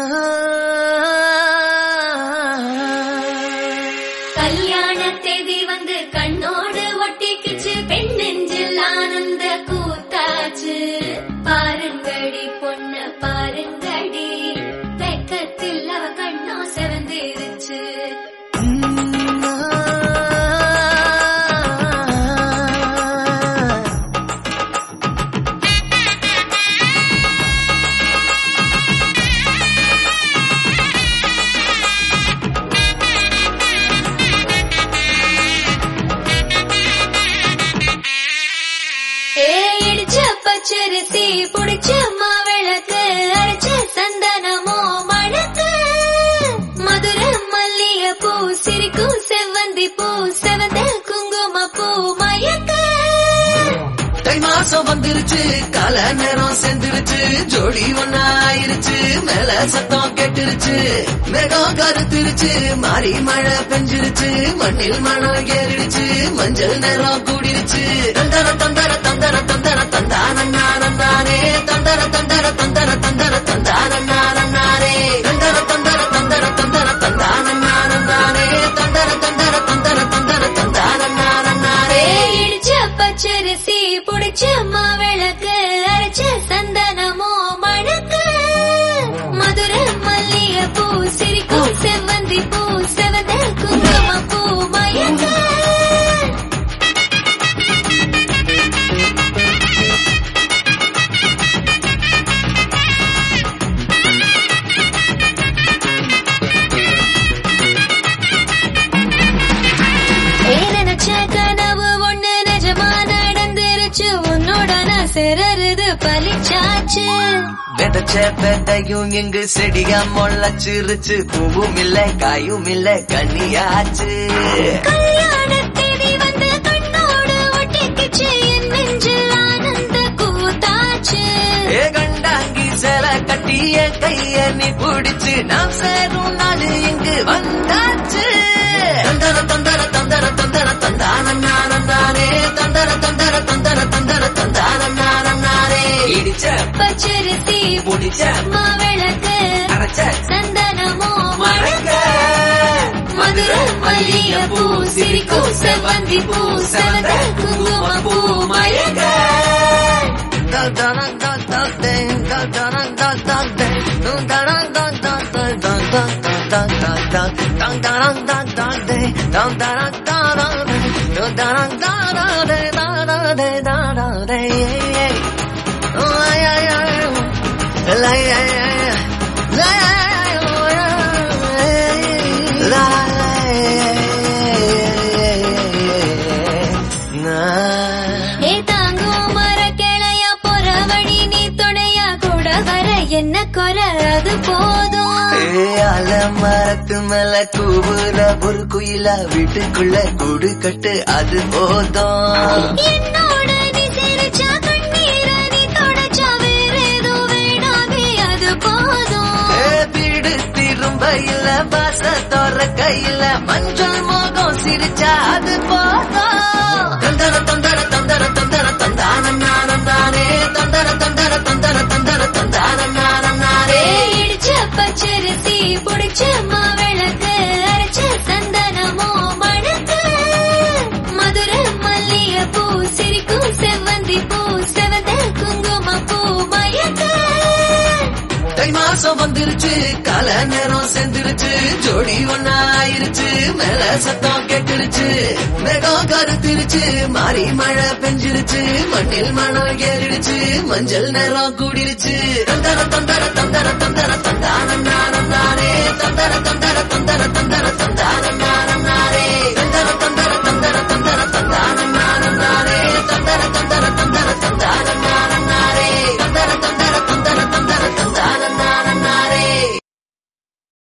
கல்யாண தேதி வந்து கண்ணோடு ஒட்டிக்கிச்சு பெண் நெஞ்சில் ஆனந்த கூத்தாச்சு பாருங்கடி பொண்ண பாருங்கடி வெக்கத்தில் அவ கண்ணோ செவந்திருச்சு ஏ இடிச்ச பச்சரிசி புடிச்ச மாவிளக்கு அரைச்ச சந்தனமோ மணக்கு மதுர மல்லிய பூ சிரிக்கும் செவ்வந்தி பூ செவந்த குங்கும பூ மயக்க தை மாசம் வந்துருச்சு கால நேரம் செந்துருச்சு ஜோடி ஒன்னா ஆயிருச்சு மேல சத்தம் கேட்டுருச்சு மேகம் கருத்துருச்சு மாறி மழை பெஞ்சிருச்சு மண்ணில் மணம் ஏறிடுச்சு மஞ்சள் நேரம் கூடிருச்சு தந்தர தந்தர தந்தர தந்தர தந்தானே தந்தர தந்தர தந்தர தந்தர தந்தானே தந்தர தந்தர தந்தர தந்தர தந்தானே தந்தர தந்தர தந்தர தந்தர தந்தானே ஏ இடிச்ச பச்சரிசி புடிச்ச மாவிளக்கு அரைச்ச சந்தனமோ மணக்கு மதுர மல்லிய பூ சிரிக்கும் செவ்வந்தி பூ செவந்த குங்கும பூ மயக்க ஏ நினைச்ச கனவு ஒண்ணு நிஜமா நடந்துருச்சு உன்னோட நான் சிறருது பலிச்சாச்சு விதைச்ச விதையும் இங்கு செடியா முளைச்சிருச்சு பூவும் இல்ல காயும் இல்ல கனியாச்சு கல்யாண தேதி வந்து கண்ணோடு ஒட்டிக்கிச்சு என் நெஞ்சில் ஆனந்த கூத்தாச்சு ஏ கண்டாங்கி சில கட்டிய கைய நீ பிடிச்சு நாம் சேரும் நாடு இங்கு வந்தாச்சு தந்தர தந்தர தந்தர தந்தர தந்தானே தந்தர தந்தர தந்தர தந்தர தந்தானே இடிச்ச பச்சரிசி முடிச்ச மாவிளக்கு அரைச்ச சந்தனமோ மழங்க மதுர மல்லிய பூ சிரிக்கும் செவ்வந்தி பூ செவந்த குங்கும பூ மயக்க ஏ தாங்கும் மர கிளையா போற வழி நீ துணையா கூட வர என்ன குறை அது போதும் மரத்து மேல கூவுற ஒரு குயில வீட்டுக்குள்ள கூடு கட்டு அது போதும் என்னோட நீ சிரிச்சா கண்ணீர நீ தொடச்சா வேற ஏதோ வேணாமே அது போதும் ஏ, வீடு திரும்ப இல்ல பாச தோற கையில மஞ்சள் மோகம் சிரிச்சா அது போதும் தந்தர தந்தர தந்தர தந்தர தந்தானே தந்தர தந்தர தந்தர தந்தர தந்தானே ஏ இடிச்ச பச்சரிசி புடிச்ச மாவிளக்கு அரைச்ச சந்தனமோ மணக்கு மதுர மல்லிய பூ சிரிக்கும் செவ்வந்தி பூ செவந்த குங்கும பூ மயக்க தை மாசம் வந்துருச்சு கால நேரம் செந்துருச்சு ஜோடி ஒன்னா ஆயிருச்சு மேல சத்தம் கேட்டுருச்சு மேகம் கருத்துருச்சு மாறி மழை பெஞ்சிருச்சு மண்ணில் மணம் ஏறிடுச்சு மஞ்சள் நேரம் கூடிருச்சு தந்தர தந்தர தந்தர தந்தர